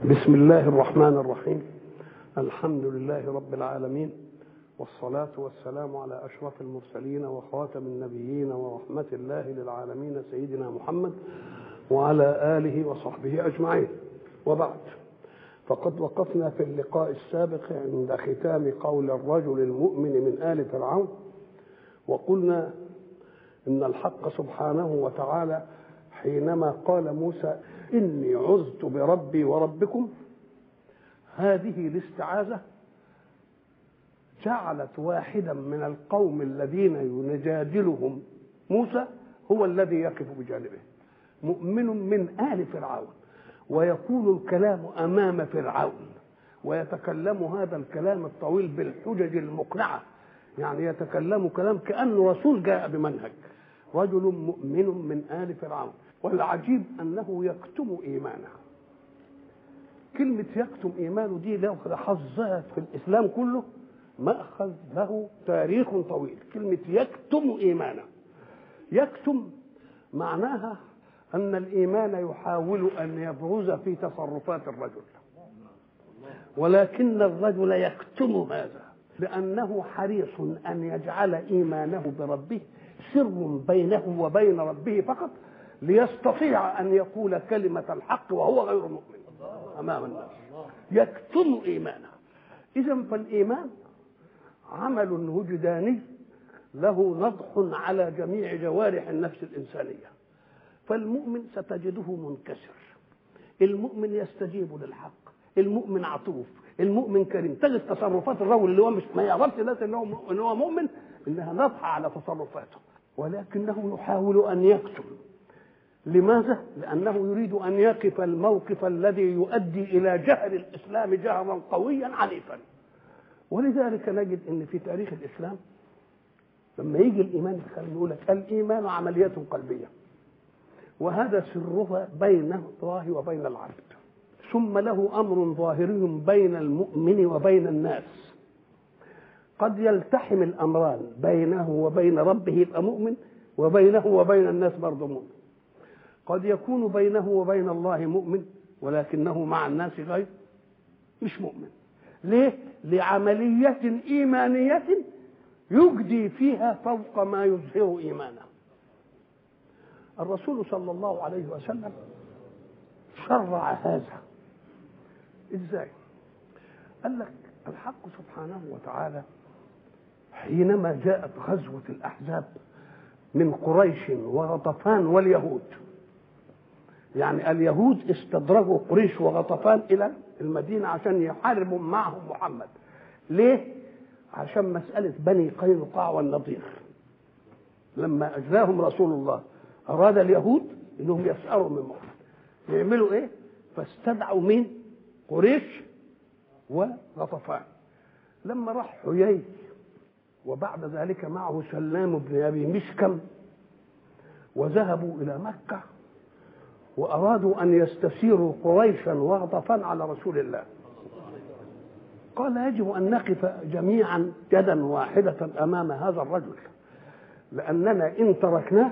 بسم الله الرحمن الرحيم الحمد لله رب العالمين والصلاة والسلام على أشرف المرسلين وخاتم النبيين ورحمة الله للعالمين سيدنا محمد وعلى آله وصحبه أجمعين وبعد فقد وقفنا في اللقاء السابق عند ختام قول الرجل المؤمن من آل فرعون وقلنا إن الحق سبحانه وتعالى حينما قال موسى إني عذت بربي وربكم هذه الاستعاذة جعلت واحدا من القوم الذين يجادلهم موسى هو الذي يقف بجانبه مؤمن من آل فرعون ويقول الكلام أمام فرعون ويتكلم هذا الكلام الطويل بالحجج المقنعة يعني يتكلم كلام كأنه رسول جاء بمنهج رجل مؤمن من آل فرعون والعجيب أنه يكتم إيمانه كلمة يكتم إيمانه دي له حظها في الإسلام كله مأخذ له تاريخ طويل كلمة يكتم إيمانه يكتم معناها أن الإيمان يحاول أن يبرز في تصرفات الرجل ولكن الرجل يكتم هذا لأنه حريص أن يجعل إيمانه بربه سر بينه وبين ربه فقط ليستطيع أن يقول كلمة الحق وهو غير مؤمن أمام الناس يكتم إيمانه إذا فالإيمان عمل وجداني له نضح على جميع جوارح النفس الإنسانية فالمؤمن ستجده منكسر المؤمن يستجيب للحق المؤمن عطوف المؤمن كريم تجد تصرفات الرجل اللي هو مش ما يعرفش الناس ان هو ان هو مؤمن انها ناضحه على تصرفاته ولكنه يحاول ان يكتم لماذا؟ لأنه يريد أن يقف الموقف الذي يؤدي إلى جهر الإسلام جهرا قويا عنيفا ولذلك نجد أن في تاريخ الإسلام لما يجي الإيمان يقول لك الإيمان عملية قلبية وهذا سرها بين الله وبين العبد ثم له أمر ظاهري بين المؤمن وبين الناس قد يلتحم الأمران بينه وبين ربه يبقى مؤمن وبينه وبين الناس برضه مؤمن قد يكون بينه وبين الله مؤمن ولكنه مع الناس غير مش مؤمن ليه لعملية إيمانية يجدي فيها فوق ما يظهر إيمانه الرسول صلى الله عليه وسلم شرع هذا ازاي قال لك الحق سبحانه وتعالى حينما جاءت غزوة الأحزاب من قريش وغطفان واليهود يعني اليهود استدرجوا قريش وغطفان الى المدينه عشان يحاربوا معهم محمد ليه عشان مساله بني قينقاع والنضير لما اجلاهم رسول الله اراد اليهود انهم يسأروا من محمد يعملوا ايه فاستدعوا مين قريش وغطفان لما راح حيي وبعد ذلك معه سلام بن ابي مشكم وذهبوا الى مكه وأرادوا أن يستسيروا قريشا وغطفا على رسول الله قال يجب أن نقف جميعا يدا واحدة أمام هذا الرجل لأننا إن تركناه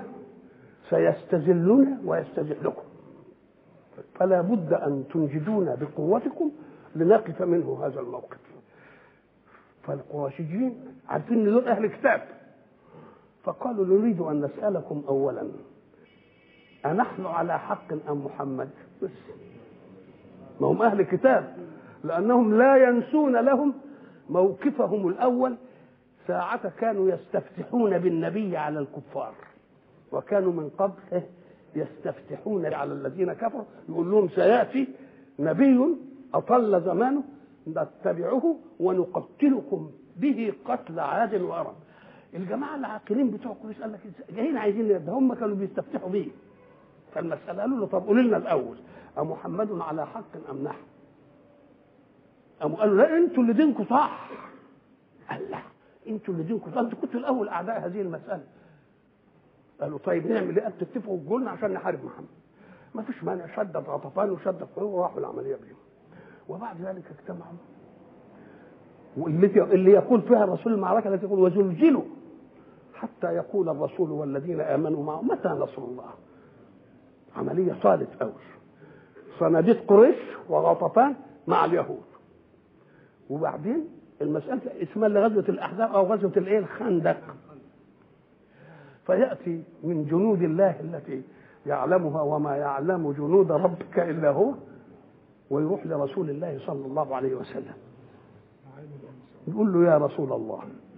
سيستذلنا ويستذلكم فلا بد أن تنجدونا بقوتكم لنقف منه هذا الموقف فالقرشيين عارفين ان دول اهل كتاب فقالوا نريد ان نسالكم اولا أنحن على حق أم محمد بس ما هم أهل كتاب لأنهم لا ينسون لهم موقفهم الأول ساعة كانوا يستفتحون بالنبي على الكفار وكانوا من قبل يستفتحون على الذين كفروا يقول لهم سيأتي نبي أطل زمانه نتبعه ونقتلكم به قتل عاد وأرم الجماعة العاقلين بتوع قريش قال لك جايين عايزين ده هم كانوا بيستفتحوا بيه فالمسألة قالوا له طب قولوا لنا الأول أمحمد على حق أم نحن؟ قاموا قالوا لا أنتوا اللي دينكم صح قال لا أنتوا اللي دينكم صح أنتوا كنتوا الأول أعداء هذه المسألة قالوا طيب نعمل إيه؟ تتفقوا تقولنا عشان نحارب محمد ما فيش مانع شدد غطفان وشدد قوة وراحوا العملية بهم وبعد ذلك اجتمعوا واللي اللي يقول فيها الرسول المعركة التي يقول وزلزلوا حتى يقول الرسول والذين آمنوا معه متى نصر الله عملية صارت أوي صناديق قريش وغطفان مع اليهود وبعدين المسألة اسمها غزوة الأحزاب أو غزوة الإيه الخندق فيأتي من جنود الله التي يعلمها وما يعلم جنود ربك إلا هو ويروح لرسول الله صلى الله عليه وسلم يقول له يا رسول الله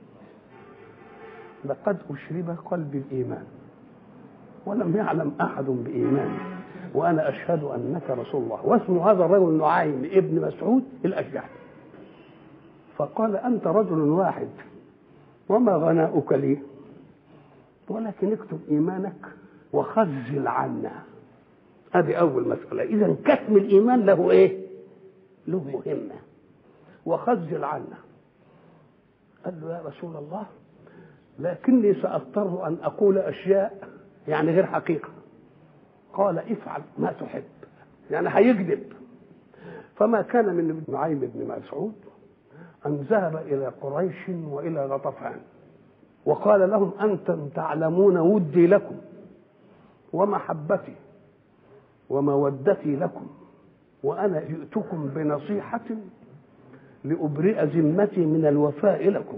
لقد أشرب قلبي الإيمان ولم يعلم أحد بإيماني وأنا أشهد أنك رسول الله واسم هذا الرجل نعيم ابن مسعود الأشجعي فقال أنت رجل واحد وما غناؤك لي ولكن اكتب إيمانك وخزل عنا هذه أول مسألة إذا كتم الإيمان له إيه له مهمة وخزل عنا قال له يا رسول الله لكني سأضطر أن أقول أشياء يعني غير حقيقة قال افعل ما تحب يعني هيكذب فما كان من ابن نعيم بن مسعود أن ذهب إلى قريش وإلى غطفان وقال لهم أنتم تعلمون ودي لكم ومحبتي ومودتي لكم وأنا جئتكم بنصيحة لأبرئ ذمتي من الوفاء لكم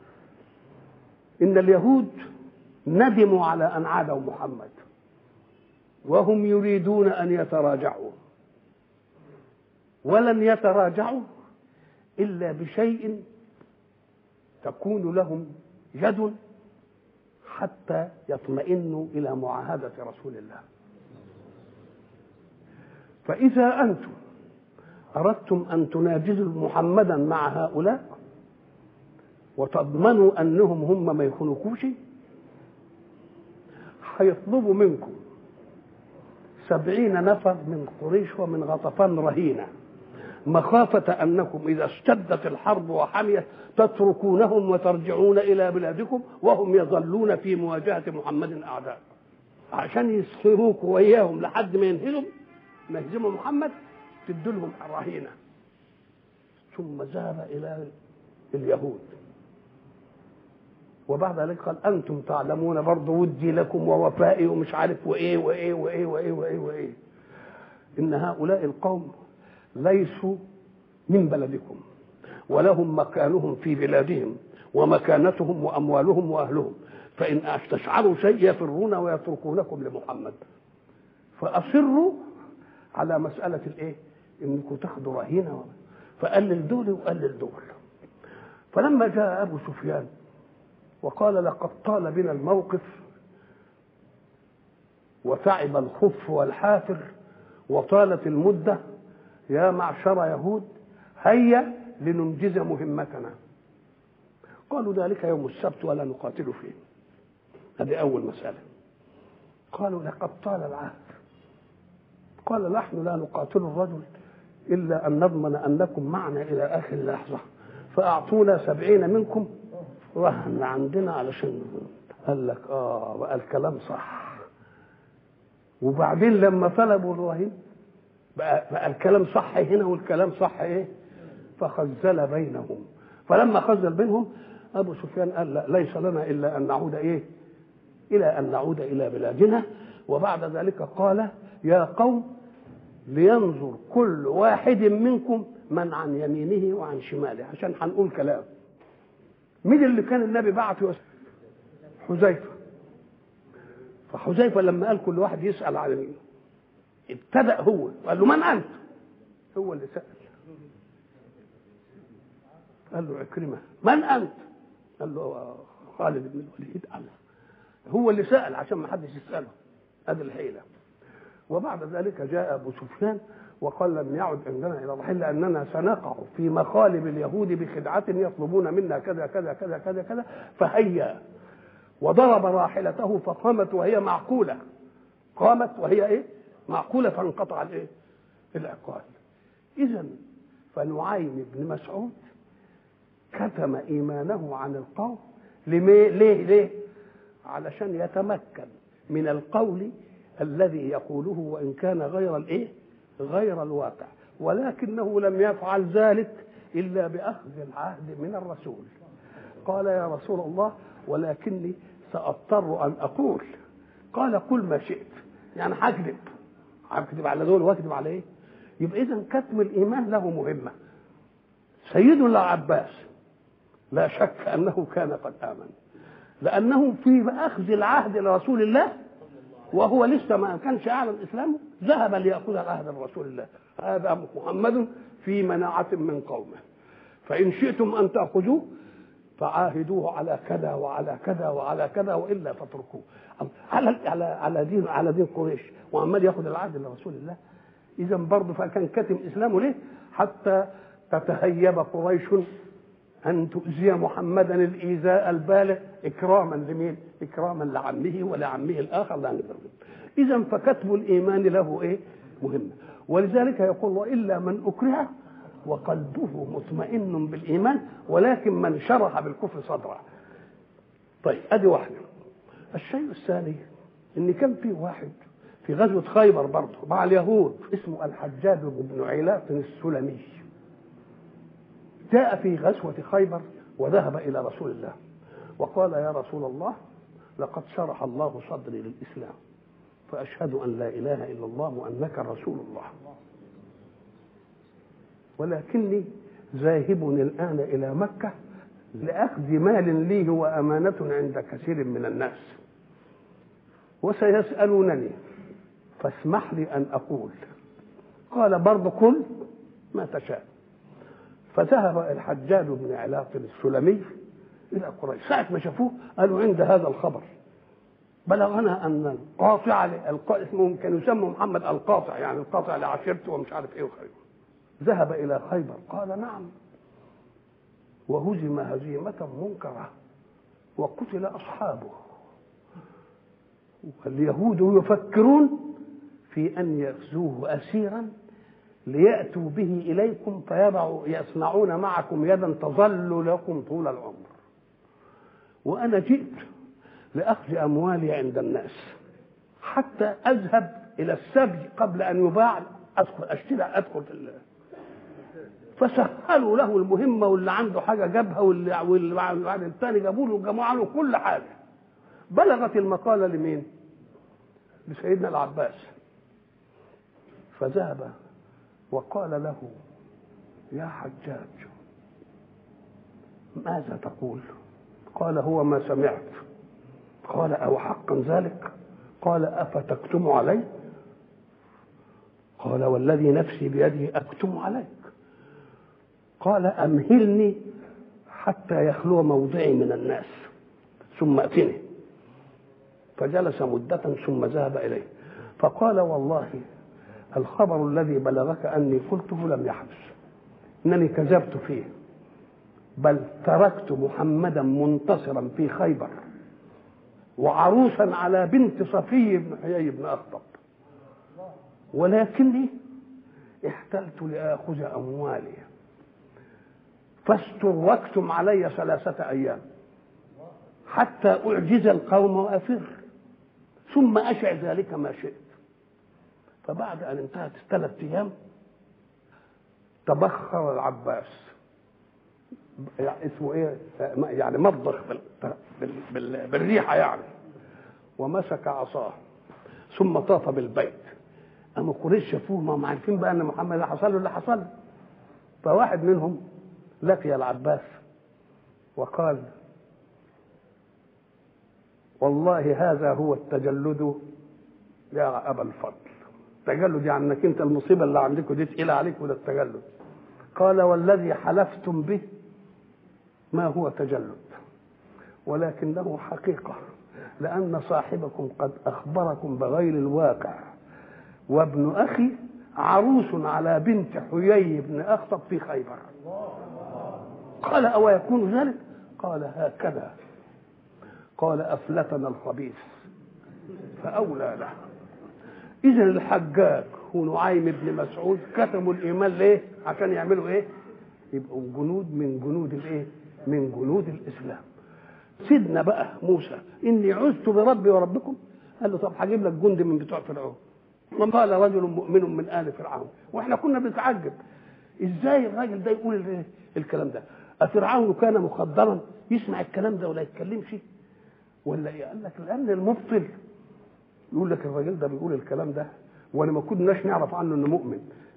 إن اليهود ندموا على أن عادوا محمد وهم يريدون أن يتراجعوا ولن يتراجعوا إلا بشيء تكون لهم يد حتى يطمئنوا إلى معاهدة رسول الله فإذا أنتم أردتم أن تناجزوا محمدا مع هؤلاء وتضمنوا أنهم هم ما يخنقوش هيطلبوا منكم سبعين نفر من قريش ومن غطفان رهينة مخافة أنكم إذا اشتدت الحرب وحميت تتركونهم وترجعون إلى بلادكم وهم يظلون في مواجهة محمد أعداء عشان يسخروكوا وإياهم لحد ما ينهزم ما يهزموا محمد تدوا لهم رهينة ثم ذهب إلى اليهود وبعد ذلك قال انتم تعلمون برضه ودي لكم ووفائي ومش عارف وايه وايه وايه وايه وايه وايه ان هؤلاء القوم ليسوا من بلدكم ولهم مكانهم في بلادهم ومكانتهم واموالهم واهلهم فان استشعروا شيء يفرون ويتركونكم لمحمد فاصروا على مساله الايه انكم تاخذوا رهينه فقلل دول وقلل دول فلما جاء ابو سفيان وقال لقد طال بنا الموقف وتعب الخف والحافر وطالت المدة يا معشر يهود هيا لننجز مهمتنا قالوا ذلك يوم السبت ولا نقاتل فيه هذه أول مسألة قالوا لقد طال العهد قال نحن لا نقاتل الرجل إلا أن نضمن أنكم معنا إلى آخر لحظة فأعطونا سبعين منكم رهن عندنا علشان قال لك اه بقى الكلام صح وبعدين لما طلبوا الرهين بقى, بقى الكلام صح هنا والكلام صح ايه فخزل بينهم فلما خزل بينهم ابو سفيان قال لا ليس لنا الا ان نعود ايه الى ان نعود الى بلادنا وبعد ذلك قال يا قوم لينظر كل واحد منكم من عن يمينه وعن شماله عشان هنقول كلام مين اللي كان النبي بعته حذيفه فحذيفه لما قال كل واحد يسال على مين ابتدا هو قال له من انت هو اللي سال قال له عكرمه من انت قال له خالد بن الوليد قال هو اللي سال عشان ما حدش يساله هذه الحيله وبعد ذلك جاء ابو سفيان وقال لم يعد عندنا الى الرحيل لاننا سنقع في مخالب اليهود بخدعه يطلبون منا كذا كذا كذا كذا كذا فهيا وضرب راحلته فقامت وهي معقوله قامت وهي ايه؟ معقوله فانقطع الايه؟ العقال اذا فنعيم بن مسعود كتم ايمانه عن القوم ليه ليه ليه علشان يتمكن من القول الذي يقوله وان كان غير الايه غير الواقع ولكنه لم يفعل ذلك الا باخذ العهد من الرسول قال يا رسول الله ولكني ساضطر ان اقول قال قل ما شئت يعني هكذب هكذب على دول واكذب على ايه يبقى اذا كتم الايمان له مهمه سيدنا العباس لا شك انه كان قد امن لانه في اخذ العهد لرسول الله وهو لسه ما كانش اعلن اسلامه ذهب لياخذ العهد لرسول الله هذا محمد في مناعه من قومه فان شئتم ان تاخذوه فعاهدوه على كذا وعلى كذا وعلى كذا والا فاتركوه على على على دين على دين قريش وعمال ياخذ العهد لرسول الله اذا برضه فكان كتم اسلامه ليه؟ حتى تتهيب قريش ان تؤذي محمدا الايذاء البالغ اكراما لمين؟ اكراما لعمه ولعمه الاخر لا اذا فكتب الايمان له ايه؟ مهمه ولذلك يقول والا من اكره وقلبه مطمئن بالايمان ولكن من شرح بالكفر صدره طيب ادي واحده الشيء الثاني ان كان في واحد في غزوه خيبر برضه مع اليهود اسمه الحجاج بن علاق السلمي جاء في غزوه خيبر وذهب الى رسول الله وقال يا رسول الله لقد شرح الله صدري للاسلام فاشهد ان لا اله الا الله وانك رسول الله ولكني ذاهب الآن إلى مكة لأخذ مال لي هو أمانة عند كثير من الناس وسيسألونني فاسمح لي أن أقول قال برضه قل ما تشاء فذهب الحجاج بن علاق السلمي إلى قريش ساعة ما شافوه قالوا عند هذا الخبر بلغنا أن القاطع اسمهم كانوا يسموا محمد القاطع يعني القاطع لعشيرته ومش عارف إيه وخيره ذهب إلى خيبر قال نعم وهزم هزيمة منكرة وقتل أصحابه واليهود يفكرون في أن يغزوه أسيرا ليأتوا به إليكم فيضعوا يصنعون معكم يدا تظل لكم طول العمر وأنا جئت لأخذ أموالي عند الناس حتى أذهب إلى السبي قبل أن يباع أدخل أشتري أدخل في الله فسهلوا له المهمه واللي عنده حاجه جابها واللي واللي الثاني جابوا له جمعوا له كل حاجه بلغت المقاله لمين؟ لسيدنا العباس فذهب وقال له يا حجاج ماذا تقول؟ قال هو ما سمعت قال أو حقا ذلك قال أفتكتم علي قال والذي نفسي بيده أكتم عليك قال أمهلني حتى يخلو موضعي من الناس ثم ائتني فجلس مدة ثم ذهب إليه فقال والله الخبر الذي بلغك أني قلته لم يحدث إنني كذبت فيه بل تركت محمدا منتصرا في خيبر وعروسا على بنت صفي بن حيي بن أخطب ولكني احتلت لآخذ أموالي فاستركتم علي ثلاثة أيام حتى أعجز القوم وأفر ثم أشع ذلك ما شئت فبعد أن انتهت الثلاث أيام تبخر العباس يعني اسمه ايه يعني مضخ بالريحه يعني ومسك عصاه ثم طاف بالبيت اما قريش شافوه ما هم عارفين بقى ان محمد اللي حصل له اللي حصل فواحد منهم لقي العباس وقال والله هذا هو التجلد يا ابا الفضل التجلد يعني انك انت المصيبه اللي عندكم دي تقيله عليك وده التجلد قال والذي حلفتم به ما هو تجلد ولكنه حقيقه لان صاحبكم قد اخبركم بغير الواقع وابن اخي عروس على بنت حيي بن اخطب في خيبر قال أو يكون ذلك قال هكذا قال أفلتنا الخبيث فأولى له إذا الحجاج ونعيم بن مسعود كتموا الإيمان ليه؟ عشان يعملوا إيه؟ يبقوا جنود من جنود الإيه؟ من جنود الإسلام سيدنا بقى موسى إني عزت بربي وربكم قال له طب هجيب لك جندي من بتوع فرعون وقال رجل مؤمن من آل فرعون واحنا كنا بنتعجب ازاي الراجل ده يقول الكلام ده أفرعون كان مخدرا يسمع الكلام ده ولا يتكلمش ولا ايه قال لك لان المبطل يقول لك الراجل ده بيقول الكلام ده وانا ما كناش نعرف عنه انه مؤمن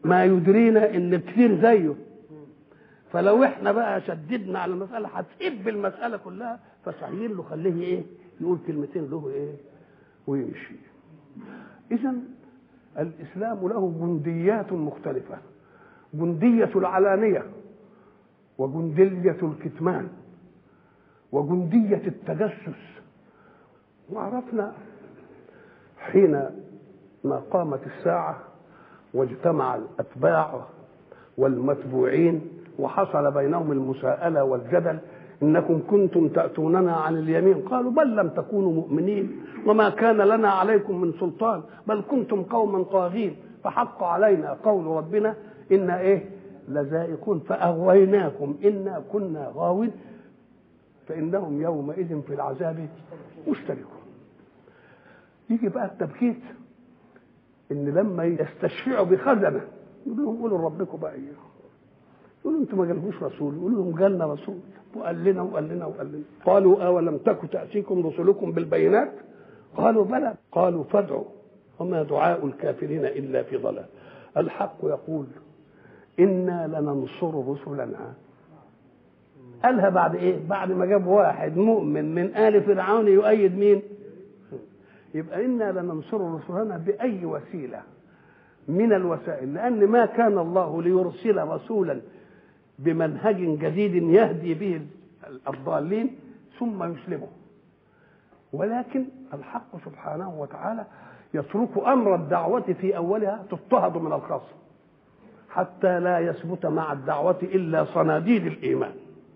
ما يدرينا ان كتير زيه فلو احنا بقى شددنا على المساله هتهب المساله كلها فسعيين له خليه ايه يقول كلمتين له ايه ويمشي اذا الاسلام له جنديات مختلفه جنديه العلانيه وجنديه الكتمان وجنديه التجسس وعرفنا حين ما قامت الساعه واجتمع الاتباع والمتبوعين وحصل بينهم المساءله والجدل انكم كنتم تاتوننا عن اليمين قالوا بل لم تكونوا مؤمنين وما كان لنا عليكم من سلطان بل كنتم قوما طاغين فحق علينا قول ربنا انا ايه لذائقون فاغويناكم انا كنا غاوين فانهم يومئذ في العذاب مشتركون يجي بقى التبكيت ان لما يستشفعوا بخزنه يقول لهم قولوا لربكم بقى ايه يقولوا انتم ما جالكوش رسول يقولوا لهم جالنا رسول وقال لنا وقال لنا وقال لنا قالوا اولم تك تاتيكم رسلكم بالبينات قالوا بلى قالوا فادعوا وما دعاء الكافرين الا في ضلال الحق يقول انا لننصر رسلنا قالها بعد ايه بعد ما جاب واحد مؤمن من ال فرعون يؤيد مين يبقى انا لننصر رسلنا باي وسيله من الوسائل لان ما كان الله ليرسل رسولا بمنهج جديد يهدي به الضالين ثم يسلمه ولكن الحق سبحانه وتعالى يترك امر الدعوه في اولها تضطهد من الخصم حتى لا يثبت مع الدعوه الا صناديد الايمان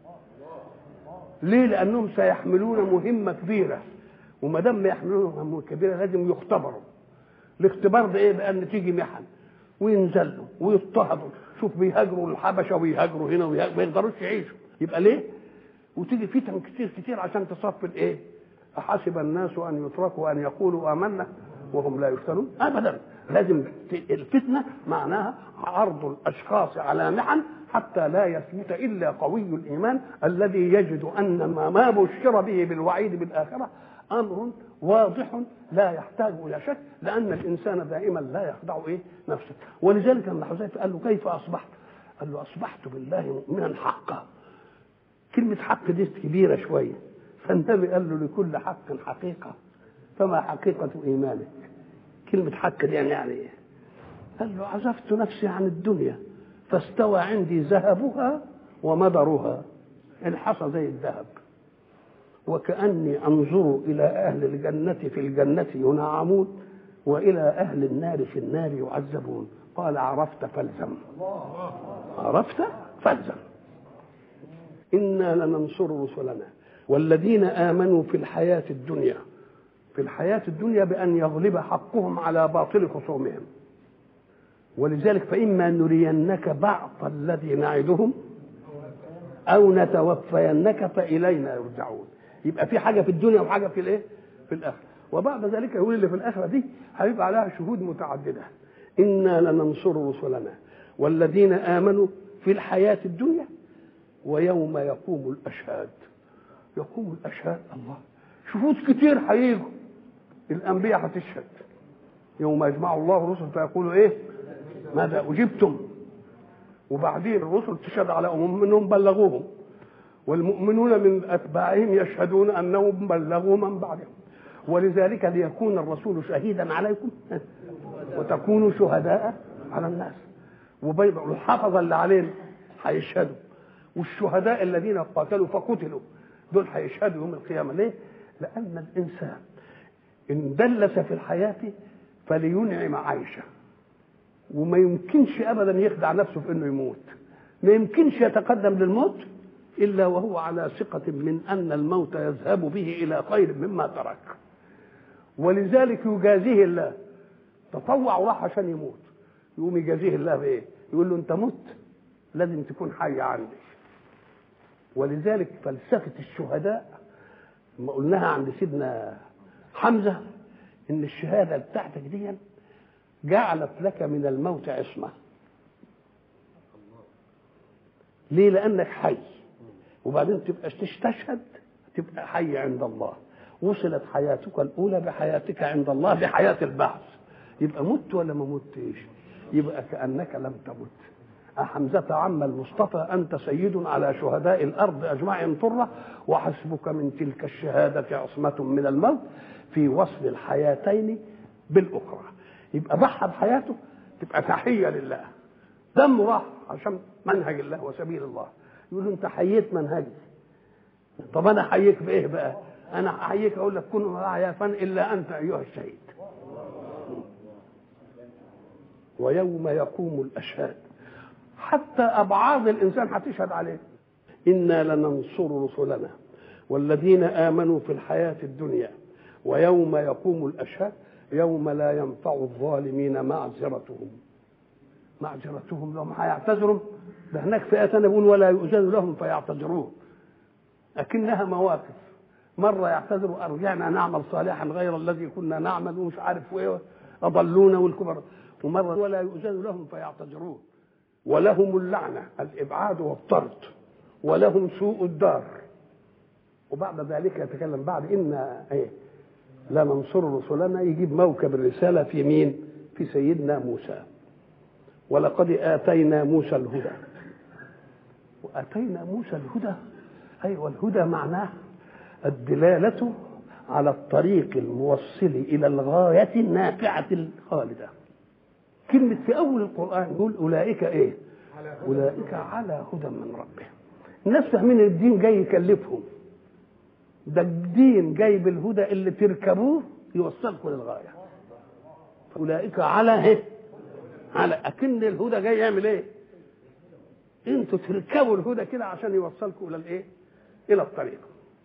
ليه لانهم سيحملون مهمه كبيره وما دام يحملون مهمه كبيره لازم يختبروا الاختبار ده ايه بان تيجي محن وينزلوا ويضطهدوا شوف بيهاجروا الحبشه ويهاجروا هنا ويهاجروا ما يقدروش يعيشوا يبقى ليه وتيجي فتن كتير كتير عشان تصفي الايه احسب الناس ان يتركوا ان يقولوا امنا وهم لا يفتنون ابدا لازم الفتنه معناها عرض الاشخاص على محن حتى لا يثبت الا قوي الايمان الذي يجد ان ما بشر به بالوعيد بالاخره امر واضح لا يحتاج الى شك لان الانسان دائما لا يخدع ايه نفسه ولذلك لما حذيفه قال له كيف اصبحت؟ قال له اصبحت بالله مؤمنا حقا كلمه حق دي كبيره شويه فالنبي قال له لكل حق حقيقه فما حقيقه ايمانك؟ كلمه حق دي يعني, يعني ايه؟ قال له عزفت نفسي عن الدنيا فاستوى عندي ذهبها ومدرها انحصى زي الذهب وكأني أنظر إلى أهل الجنة في الجنة ينعمون وإلى أهل النار في النار يعذبون قال عرفت فالزم عرفت فالزم إنا لننصر رسلنا والذين آمنوا في الحياة الدنيا في الحياة الدنيا بأن يغلب حقهم على باطل خصومهم ولذلك فإما نرينك بعض الذي نعدهم أو نتوفينك فإلينا يرجعون يبقى في حاجه في الدنيا وحاجه في الايه؟ في الاخره وبعد ذلك يقول اللي في الاخره دي هيبقى عليها شهود متعدده انا لننصر رسلنا والذين امنوا في الحياه الدنيا ويوم يقوم الاشهاد يقوم الاشهاد الله شهود كتير هيجوا الانبياء هتشهد يوم يجمع الله الرسل فيقولوا ايه ماذا اجبتم وبعدين الرسل تشهد على امم منهم بلغوهم والمؤمنون من اتباعهم يشهدون انهم بلغوا من بعدهم ولذلك ليكون الرسول شهيدا عليكم وتكونوا شهداء على الناس وبيض الحفظه اللي علينا هيشهدوا والشهداء الذين قاتلوا فقتلوا دول هيشهدوا يوم القيامه ليه؟ لان الانسان ان دلس في الحياه فلينعم عيشه وما يمكنش ابدا يخدع نفسه في انه يموت ما يمكنش يتقدم للموت الا وهو على ثقه من ان الموت يذهب به الى خير مما ترك ولذلك يجازيه الله تطوع وراح عشان يموت يقوم يجازيه الله بايه يقول له انت مت لازم تكون حي عندي ولذلك فلسفه الشهداء ما قلناها عند سيدنا حمزه ان الشهاده بتاعتك دي جعلت لك من الموت عصمه ليه لانك حي وبعدين تبقى تستشهد تبقى حي عند الله وصلت حياتك الاولى بحياتك عند الله بحياه البعث يبقى مت ولا ما متش يبقى كانك لم تمت أحمزة عم المصطفى أنت سيد على شهداء الأرض أجمعهم طرة وحسبك من تلك الشهادة عصمة من الموت في وصف الحياتين بالأخرى يبقى ضحى بحياته تبقى تحية لله دمه راح عشان منهج الله وسبيل الله يقول له أنت حييت منهجي طب أنا أحييك بإيه بقى؟ أنا أحييك أقول لك كن معي فن إلا أنت أيها الشهيد ويوم يقوم الأشهاد حتى أبعاد الإنسان هتشهد عليه إنا لننصر رسلنا والذين آمنوا في الحياة الدنيا ويوم يقوم الأشهاد يوم لا ينفع الظالمين معذرتهم معذرتهم لهم هيعتذروا ده هناك في آية بيقول ولا يؤذن لهم فيعتذرون لكنها مواقف مرة يعتذروا أرجعنا نعمل صالحا غير الذي كنا نعمل ومش عارف ايه أضلونا والكبر ومرة ولا يؤذن لهم فيعتذرون ولهم اللعنة الإبعاد والطرد ولهم سوء الدار وبعد ذلك يتكلم بعد إن إيه لا ننصر رسلنا يجيب موكب الرسالة في مين في سيدنا موسى ولقد آتينا موسى الهدى وآتينا موسى الهدى أيوة الهدى معناه الدلالة على الطريق الموصل إلى الغاية النافعة الخالدة كلمة في أول القرآن يقول أولئك إيه؟ أولئك على هدى من ربهم الناس فاهمين الدين جاي يكلفهم ده الدين جاي بالهدى اللي تركبوه يوصلكم للغاية أولئك على إيه؟ على أكن الهدى جاي يعمل إيه؟ أنتوا تركبوا الهدى كده عشان يوصلكم إلى الإيه؟ إلى الطريق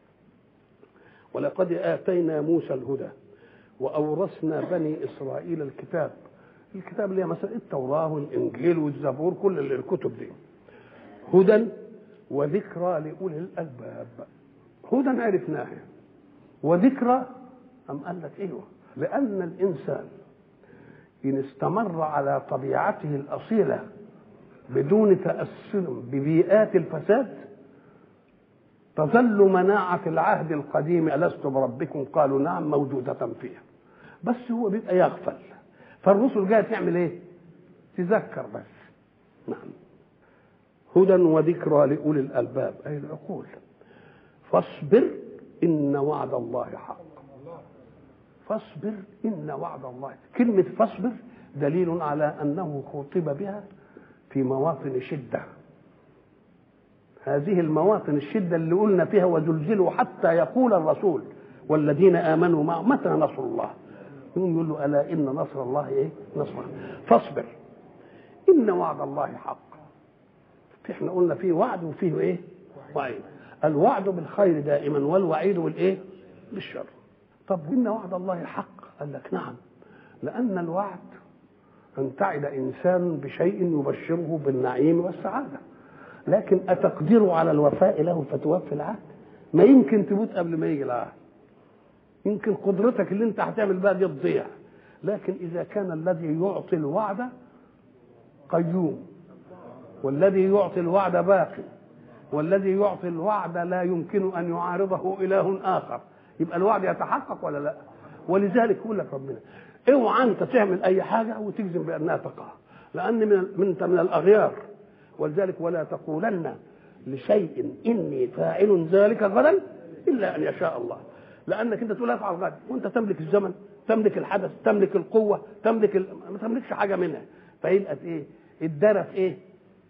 ولقد آتينا موسى الهدى وأورثنا بني إسرائيل الكتاب الكتاب اللي هي مثلا التوراة والإنجيل والزبور كل الكتب دي هدى وذكرى لأولي الألباب هدى عرفناها وذكرى أم قال لك إيوه لأن الإنسان إن استمر على طبيعته الأصيلة بدون تأثر ببيئات الفساد تظل مناعة العهد القديم ألست بربكم قالوا نعم موجودة فيها بس هو بيبقى يغفل فالرسل جايه تعمل ايه؟ تذكر بس نعم هدى وذكرى لاولي الالباب اي العقول فاصبر ان وعد الله حق فاصبر ان وعد الله كلمه فاصبر دليل على انه خطب بها في مواطن شده هذه المواطن الشده اللي قلنا فيها وزلزلوا حتى يقول الرسول والذين امنوا معه متى نصر الله يقوم يقول له الا ان نصر الله ايه؟ نصر فاصبر ان وعد الله حق احنا قلنا فيه وعد وفيه ايه؟ وعيد الوعد بالخير دائما والوعيد بالايه؟ بالشر طب ان وعد الله حق قال لك نعم لان الوعد ان تعد انسان بشيء يبشره بالنعيم والسعاده لكن اتقدر على الوفاء له فتوفي العهد ما يمكن تموت قبل ما يجي العهد يمكن قدرتك اللي انت هتعمل بقى دي تضيع لكن اذا كان الذي يعطي الوعد قيوم والذي يعطي الوعد باقي والذي يعطي الوعد لا يمكن ان يعارضه اله اخر يبقى الوعد يتحقق ولا لا ولذلك يقول لك ربنا اوعى انت تعمل اي حاجه وتجزم بانها تقع لان من من انت من الاغيار ولذلك ولا تقولن لشيء اني فاعل ذلك غدا الا ان يشاء الله لانك انت تقول افعل غد وانت تملك الزمن تملك الحدث تملك القوه تملك ال... ما تملكش حاجه منها فيبقى ايه الدرى في ايه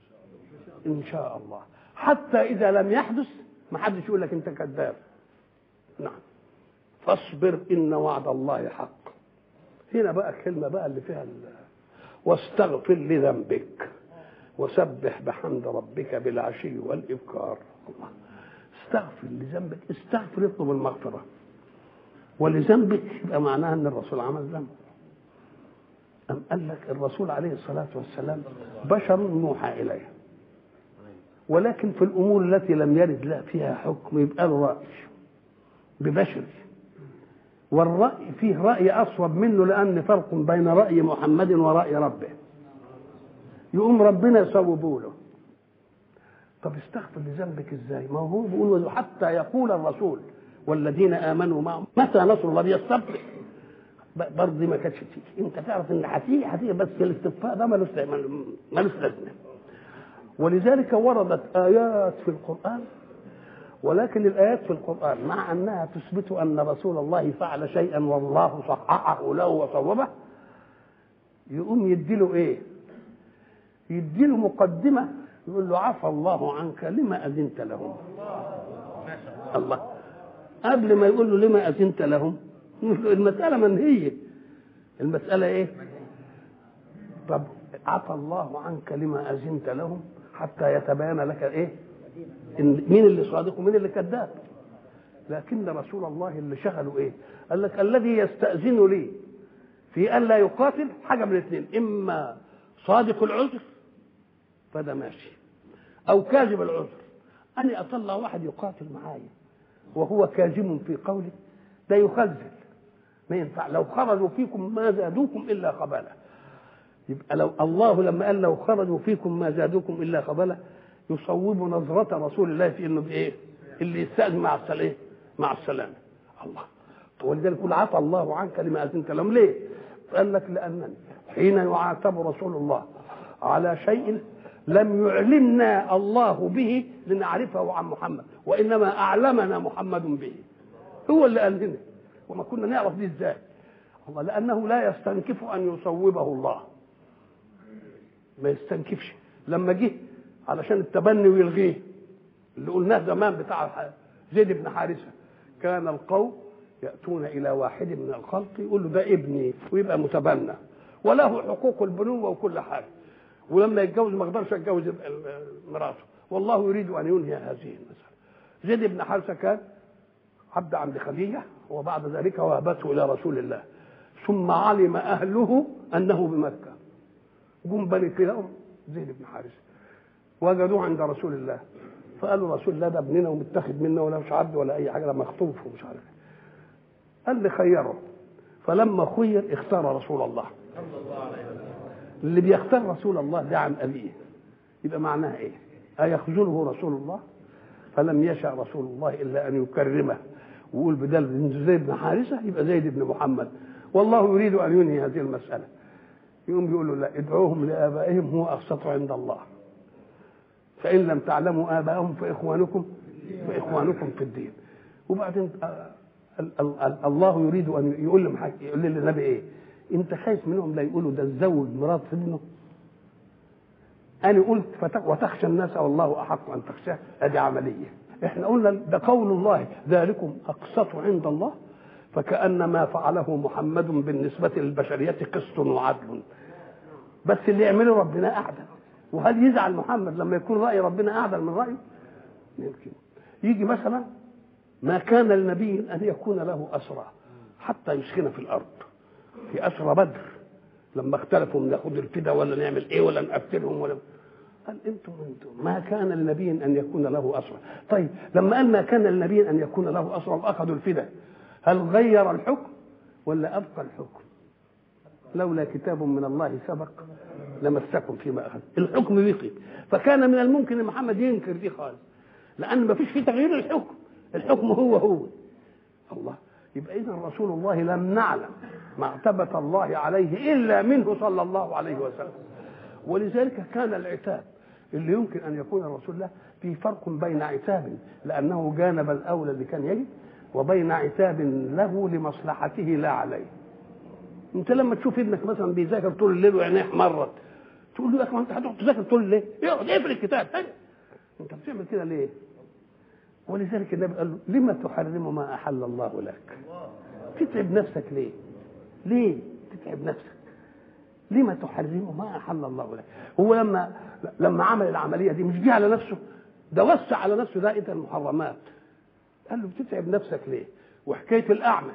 ان شاء الله حتى اذا لم يحدث ما حدش يقول لك انت كذاب نعم فاصبر ان وعد الله حق هنا بقى كلمه بقى اللي فيها ال... واستغفر لذنبك وسبح بحمد ربك بالعشي والابكار الله استغفر لذنبك استغفر اطلب المغفره ولذنبك يبقى معناها ان الرسول عمل ذنب أم قال لك الرسول عليه الصلاة والسلام بشر يوحى إليه ولكن في الأمور التي لم يرد لا فيها حكم يبقى له رأي ببشر والرأي فيه رأي أصوب منه لأن فرق بين رأي محمد ورأي ربه يقوم ربنا يصوبه له طب استغفر لذنبك ازاي ما هو بيقول حتى يقول الرسول والذين امنوا معه متى نصر الله يستغفر برضه ما كانتش تيجي انت تعرف ان هتيجي هتيجي بس الاستفاء ده ملوش ملوش لازمه ولذلك وردت ايات في القران ولكن الايات في القران مع انها تثبت ان رسول الله فعل شيئا والله صححه له وصوبه يقوم يديله ايه يديله مقدمه يقول له عفى الله عنك لما اذنت لهم الله قبل ما يقول له لما اذنت لهم المساله منهيه المساله ايه طب عفى الله عنك لما اذنت لهم حتى يتبين لك ايه إن مين اللي صادق ومين اللي كذاب لكن رسول الله اللي شغله ايه قال لك الذي يستأذن لي في أن لا يقاتل حاجة من الاثنين إما صادق العذر فده ماشي أو كاذب العذر أنا أطلع واحد يقاتل معايا وهو كاذب في قوله ده يخزل ما ينفع لو خرجوا فيكم ما زادوكم إلا خبالا يبقى لو الله لما قال لو خرجوا فيكم ما زادوكم إلا خبالا يصوب نظرة رسول الله في انه بايه؟ اللي يستأذن مع السلام مع السلامة الله ولذلك يقول عفى الله عنك لما أذنت لهم ليه؟ قال لك لأنني حين يعاتب رسول الله على شيء لم يعلمنا الله به لنعرفه عن محمد وإنما أعلمنا محمد به هو اللي قال لنا وما كنا نعرف دي ازاي الله لأنه لا يستنكف أن يصوبه الله ما يستنكفش لما جه علشان التبني ويلغيه اللي قلناه زمان بتاع زيد بن حارثه كان القوم ياتون الى واحد من الخلق يقول له ده ابني ويبقى متبنى وله حقوق البنوه وكل حاجه ولما يتجوز ما اقدرش اتجوز مراته والله يريد ان ينهي هذه المساله زيد بن حارثه كان عبد عند خديجه وبعد ذلك وهبته الى رسول الله ثم علم اهله انه بمكه جم بني كلاهم زيد بن حارثه وجدوه عند رسول الله فقالوا رسول الله ده ابننا ومتاخد منا ولا مش عبد ولا اي حاجه ده مخطوف ومش عارف قال لي خيره فلما خير اختار رسول الله اللي بيختار رسول الله ده عن ابيه يبقى معناها ايه؟ أيخذله رسول الله؟ فلم يشأ رسول الله إلا أن يكرمه ويقول بدل زيد بن حارثة يبقى زيد بن محمد والله يريد أن ينهي هذه المسألة يقوم يقول له لا ادعوهم لآبائهم هو أقسط عند الله فإن لم تعلموا آباءهم فإخوانكم فإخوانكم في الدين وبعدين الله يريد أن يقول لهم حاجة يقول للنبي إيه؟ أنت خايف منهم لا يقولوا ده تزوج مرات ابنه أنا قلت فتك وتخشى الناس والله أحق أن تخشاه هذه عملية إحنا قلنا ده قول الله ذلكم أقسط عند الله فكأن ما فعله محمد بالنسبة للبشرية قسط وعدل بس اللي يعمله ربنا أعدل وهل يزعل محمد لما يكون رأي ربنا أعدل من رأيه؟ يمكن يجي مثلا ما كان لنبي أن يكون له أسرى حتى يسكن في الأرض في أسرى بدر لما اختلفوا ناخد الفدا ولا نعمل ايه ولا نقتلهم ولا قال انتم انتم ما كان لنبي ان يكون له اسرى طيب لما قال ما كان لنبي ان يكون له اسرى واخذوا الفدا هل غير الحكم ولا ابقى الحكم لولا كتاب من الله سبق لمسكم فيما اخذ الحكم بقي فكان من الممكن ان محمد ينكر دي خالص لان ما فيش فيه تغيير الحكم الحكم هو هو الله يبقى اذا رسول الله لم نعلم معتبة الله عليه الا منه صلى الله عليه وسلم ولذلك كان العتاب اللي يمكن ان يكون رسول الله في فرق بين عتاب لانه جانب الاولى اللي كان يجب وبين عتاب له لمصلحته لا عليه انت لما تشوف ابنك مثلا بيذاكر طول الليل وعينيه احمرت تقول له يا اخي انت هتقعد تذاكر طول الليل اقعد اقفل الكتاب انت بتعمل كده ليه؟ ولذلك النبي قال له لما تحرم ما احل الله لك؟ تتعب نفسك ليه؟ ليه تتعب نفسك؟ لما تحرم ما احل الله لك؟ هو لما لما عمل العمليه دي مش جه على نفسه ده وسع على نفسه دائره المحرمات قال له بتتعب نفسك ليه؟ وحكايه الاعمى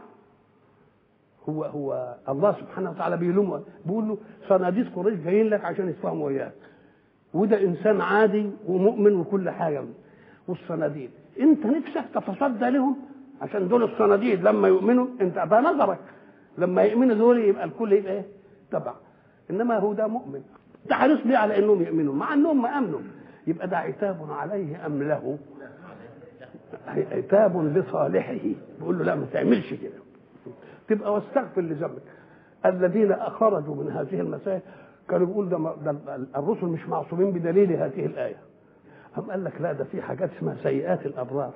هو هو الله سبحانه وتعالى بيلوم بيقول له صناديد قريش جايين لك عشان يتفاهموا وياك وده انسان عادي ومؤمن وكل حاجه والصناديد انت نفسك تتصدى لهم عشان دول الصناديد لما يؤمنوا انت ده نظرك لما يؤمنوا دول يبقى الكل يبقى ايه تبع انما هو ده مؤمن ده حريص ليه على انهم يؤمنوا مع انهم ما امنوا يبقى ده عتاب عليه ام له عتاب لصالحه بيقول له لا ما تعملش كده تبقى واستغفر لذنبك الذين خرجوا من هذه المسائل كانوا بيقول ده, ده الرسل مش معصومين بدليل هذه الايه أم قال لك لا ده في حاجات اسمها سيئات الابرار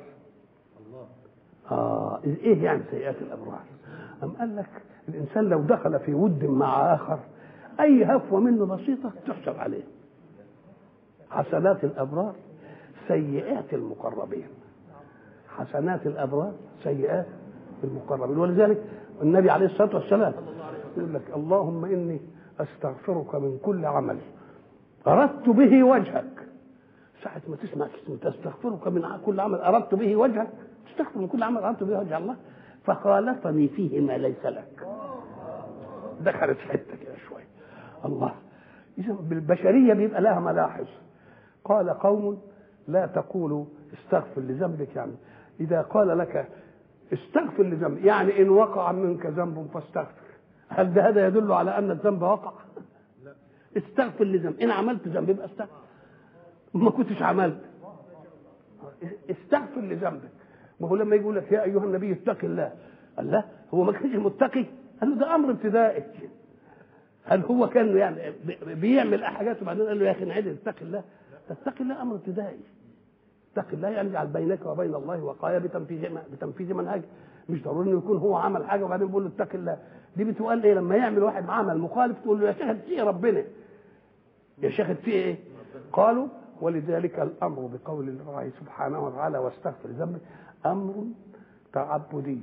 اه ايه يعني سيئات الابرار أم قال لك الانسان لو دخل في ود مع اخر اي هفوه منه بسيطه تحسب عليه حسنات الابرار سيئات المقربين حسنات الابرار سيئات المقربين ولذلك النبي عليه الصلاه والسلام يقول لك اللهم اني استغفرك من كل عمل اردت به وجهك ساعة ما تسمع كلمة استغفرك من كل عمل اردت به وجهك تستغفر من كل عمل اردت به وجه الله فخالطني فيه ما ليس لك دخلت في حته كده شويه الله اذا بالبشريه بيبقى لها ملاحظ قال قوم لا تقولوا استغفر لذنبك يعني اذا قال لك استغفر لذنبك يعني ان وقع منك ذنب فاستغفر هل ده هذا يدل على ان الذنب وقع لا استغفر لذنب ان عملت ذنب يبقى استغفر ما كنتش عملت استغفر لذنبك ما هو لما يقول لك يا ايها النبي اتق الله قال لا هو ما كانش متقي قال له ده امر ابتدائي هل هو كان يعني بيعمل حاجات وبعدين قال له يا اخي نعيد اتق الله اتق الله امر ابتدائي اتق الله يعني اجعل بينك وبين الله وقايه بتنفيذ بتنفيذ منهج مش ضروري انه يكون هو عمل حاجه وبعدين بيقول له اتق الله دي بتقال ايه لما يعمل واحد عمل مخالف تقول له يا شيخ فيه ربنا يا شيخ فيه ايه قالوا ولذلك الامر بقول الله سبحانه وتعالى واستغفر ذنبك امر تعبدي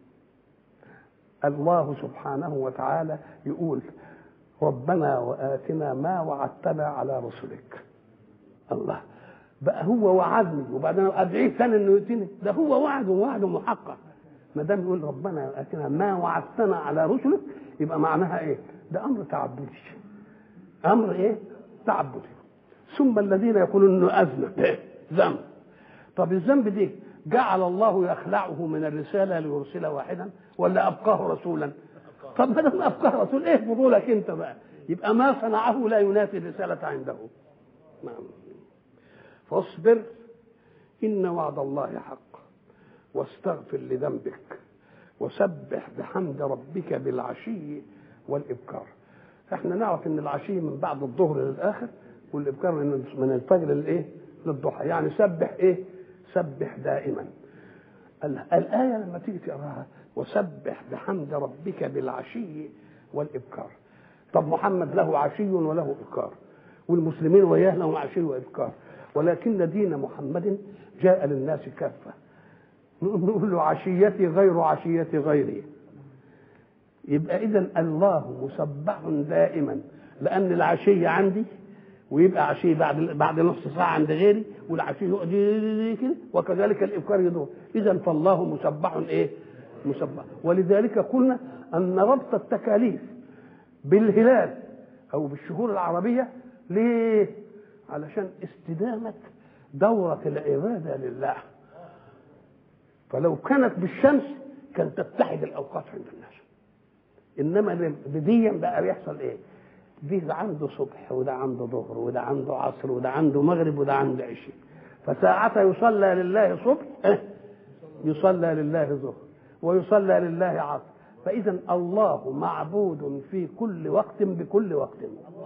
الله سبحانه وتعالى يقول ربنا واتنا ما وعدتنا على رسلك الله بقى هو وعدني وبعدين ادعيه ثاني انه يؤتيني ده هو وعد ووعد محقق ما دام يقول ربنا واتنا ما وعدتنا على رسلك يبقى معناها ايه؟ ده امر تعبدي امر ايه؟ تعبدي ثم الذين يقولون انه اذنب ذنب طب الذنب دي جعل الله يخلعه من الرساله ليرسل واحدا ولا ابقاه رسولا طب ما دام ابقاه رسول ايه فضولك انت بقى يبقى ما صنعه لا ينافي الرساله عنده نعم فاصبر ان وعد الله حق واستغفر لذنبك وسبح بحمد ربك بالعشي والابكار احنا نعرف ان العشي من بعد الظهر للاخر والابكار من من الفجر للايه للضحى يعني سبح ايه سبح دائما الآية لما تيجي تقراها وسبح بحمد ربك بالعشي والإبكار طب محمد له عشي وله إبكار والمسلمين وياه لهم عشي وإبكار ولكن دين محمد جاء للناس كافة نقول له عشيتي غير عشية غيري يبقى إذا الله مسبح دائما لأن العشية عندي ويبقى عشية بعد بعد نص ساعة عند غيري والعشية يقعد كده وكذلك الإبكار يدور إذا فالله مسبح إيه؟ مسبح ولذلك قلنا أن ربط التكاليف بالهلال أو بالشهور العربية ليه؟ علشان استدامة دورة العبادة لله فلو كانت بالشمس كان تتحد الأوقات عند الناس إنما بديا بقى بيحصل إيه؟ ده عنده صبح وده عنده ظهر وده عنده عصر وده عنده مغرب وده عنده عشاء فساعة يصلى لله صبح يصلى لله ظهر ويصلى لله عصر فإذا الله معبود في كل وقت بكل وقت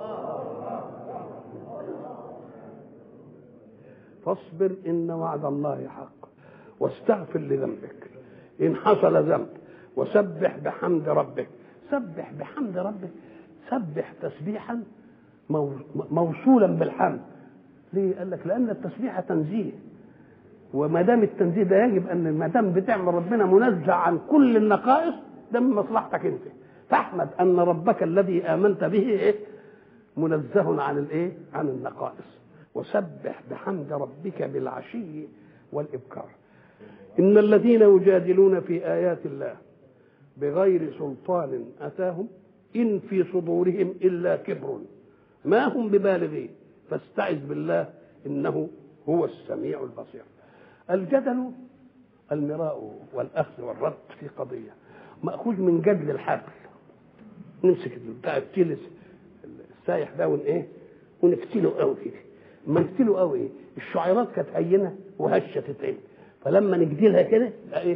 فاصبر إن وعد الله حق واستغفر لذنبك إن حصل ذنب وسبح بحمد ربك سبح بحمد ربك سبح تسبيحا موصولا بالحمد ليه؟ قال لك لان التسبيح تنزيه وما دام التنزيه ده يجب ان ما دام بتعمل ربنا منزه عن كل النقائص ده من مصلحتك انت فاحمد ان ربك الذي امنت به ايه؟ منزه عن الايه؟ عن النقائص وسبح بحمد ربك بالعشي والابكار ان الذين يجادلون في ايات الله بغير سلطان اتاهم إن في صدورهم إلا كبر ما هم ببالغين فاستعذ بالله إنه هو السميع البصير الجدل المراء والأخذ والرد في قضية مأخوذ من جدل الحبل نمسك بتاع التلس السايح ده ون ايه ونفتله قوي كده ما نفتله قوي ايه الشعيرات كانت هينه وهشه تتعب فلما نجدلها كده ايه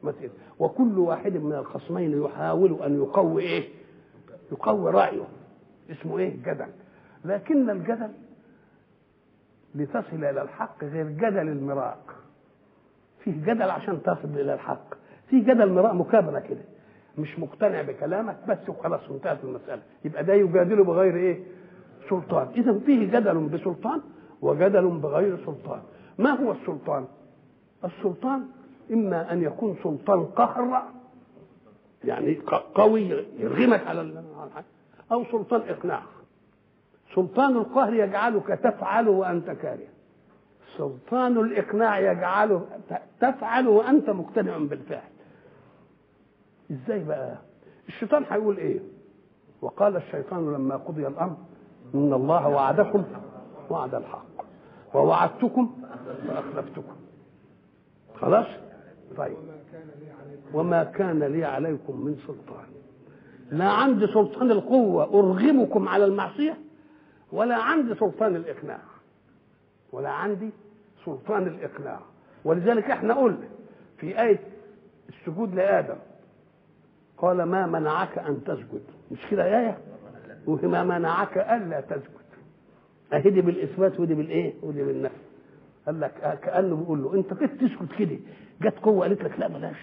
مثل وكل واحد من الخصمين يحاول ان يقوي ايه يقوي رايه اسمه ايه جدل لكن الجدل لتصل الى الحق غير جدل المراء فيه جدل عشان تصل الى الحق في جدل مراء مكابره كده مش مقتنع بكلامك بس وخلاص انتهت المساله يبقى ده يجادله بغير ايه سلطان اذا فيه جدل بسلطان وجدل بغير سلطان ما هو السلطان السلطان اما ان يكون سلطان قهر يعني قوي يرغمك على الحق او سلطان اقناع سلطان القهر يجعلك تفعل وانت كاره سلطان الاقناع يجعله تفعل وانت مقتنع بالفعل ازاي بقى الشيطان هيقول ايه وقال الشيطان لما قضي الامر ان الله وعدكم وعد الحق ووعدتكم فاخلفتكم خلاص طيب وما كان لي عليكم من سلطان لا عندي سلطان القوة أرغمكم على المعصية ولا عندي سلطان الإقناع ولا عندي سلطان الإقناع ولذلك احنا قلنا في آية السجود لآدم قال ما منعك أن تسجد مش كده آية وما منعك ألا تسجد أهي دي بالإثبات ودي بالإيه ودي بالنفي قال لك كأنه بيقول له أنت كيف تسجد كده جت قوة قالت لك لا بلاش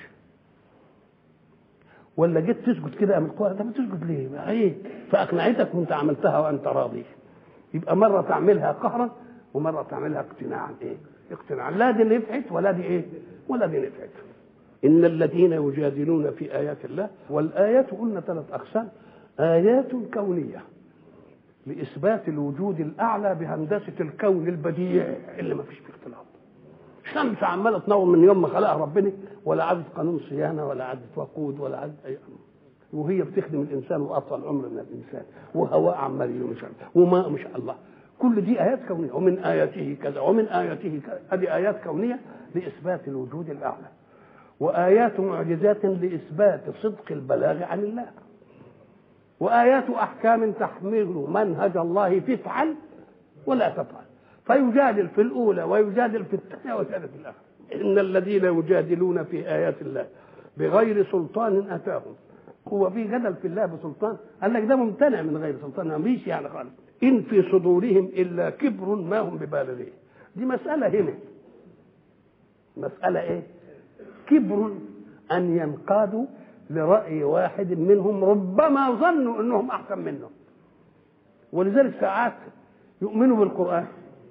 ولا جيت تسجد كده قامت قوة انت بتسجد ليه؟ ما ايه؟ فاقنعتك وانت عملتها وانت راضي. يبقى مرة تعملها قهرا ومرة تعملها اقتناعا ايه؟ اقتناعا لا دي نفعت ولا دي ايه؟ ولا دي نفعت. إن الذين يجادلون في آيات الله والآيات قلنا ثلاث أقسام آيات كونية لإثبات الوجود الأعلى بهندسة الكون البديع اللي ما فيش فيه اختلاط شمس عمالة تنور من يوم ما خلقها ربنا ولا عدد قانون صيانة ولا عدد وقود ولا عدد أي أمر وهي بتخدم الإنسان وأطول عمر من الإنسان وهواء عمال يمشي وماء مش الله كل دي آيات كونية ومن آياته كذا ومن آياته كذا هذه آيات كونية لإثبات الوجود الأعلى وآيات معجزات لإثبات صدق البلاغ عن الله وآيات أحكام تحمل منهج الله تفعل ولا تفعل فيجادل في الأولى ويجادل في الثانية ويجادل في الآخرة إن الذين يجادلون في آيات الله بغير سلطان أتاهم هو في جدل في الله بسلطان قال لك ده ممتنع من غير سلطان ما فيش يعني خالص إن في صدورهم إلا كبر ما هم ببالغيه دي مسألة هنا مسألة إيه كبر أن ينقادوا لرأي واحد منهم ربما ظنوا أنهم أحسن منهم ولذلك ساعات يؤمنوا بالقرآن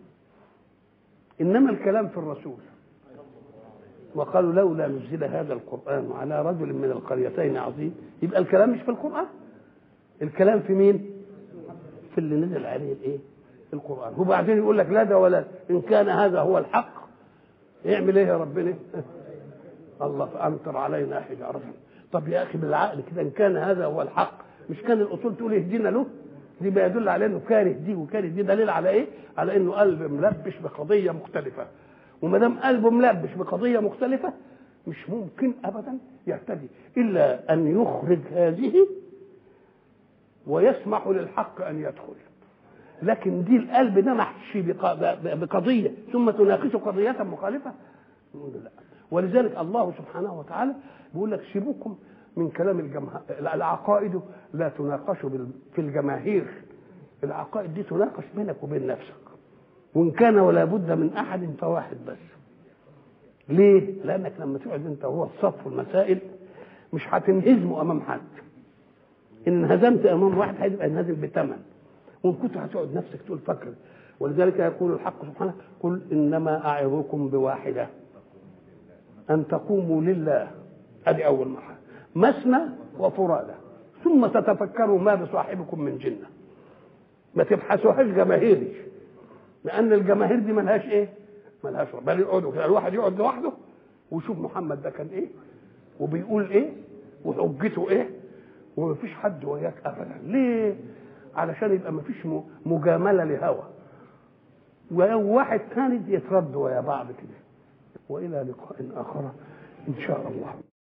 إنما الكلام في الرسول وقالوا لولا نزل هذا القرآن على رجل من القريتين عظيم يبقى الكلام مش في القرآن الكلام في مين في اللي نزل عليه الايه القرآن وبعدين يقول لك لا ده ولا إن كان هذا هو الحق يعمل ايه يا ربنا الله فأمطر علينا حجارة طب يا أخي بالعقل كده إن كان هذا هو الحق مش كان الأصول تقول اهدينا له دي ما يدل على انه كاره دي وكاره دي دليل على ايه؟ على انه قلب ملبش بقضيه مختلفه وما دام قلبه ملبش بقضيه مختلفه مش ممكن ابدا يهتدي الا ان يخرج هذه ويسمح للحق ان يدخل لكن دي القلب ده محشي بقضيه ثم تناقشه قضيه مخالفه نقول لا ولذلك الله سبحانه وتعالى بيقول لك سيبوكم من كلام الجماهير العقائد لا تناقش في الجماهير العقائد دي تناقش بينك وبين نفسك وان كان ولا بد من احد فواحد بس ليه لانك لما تقعد انت وهو في صف المسائل مش هتنهزموا امام حد ان انهزمت امام واحد هيبقى انهزم بثمن وان كنت هتقعد نفسك تقول فكر ولذلك يقول الحق سبحانه قل انما اعظكم بواحده ان تقوموا لله هذه اول مرحله مثنى وفرادى ثم تتفكروا ما بصاحبكم من جنه ما تبحثوهاش جماهيري لان الجماهير دي ملهاش ايه ملهاش بل يقعدوا كده الواحد يقعد لوحده ويشوف محمد ده كان ايه وبيقول ايه وحجته ايه ومفيش حد وياك ابدا ليه علشان يبقى مفيش مجامله لهوى وواحد ثاني يترد ويا بعض كده والى لقاء اخر ان شاء الله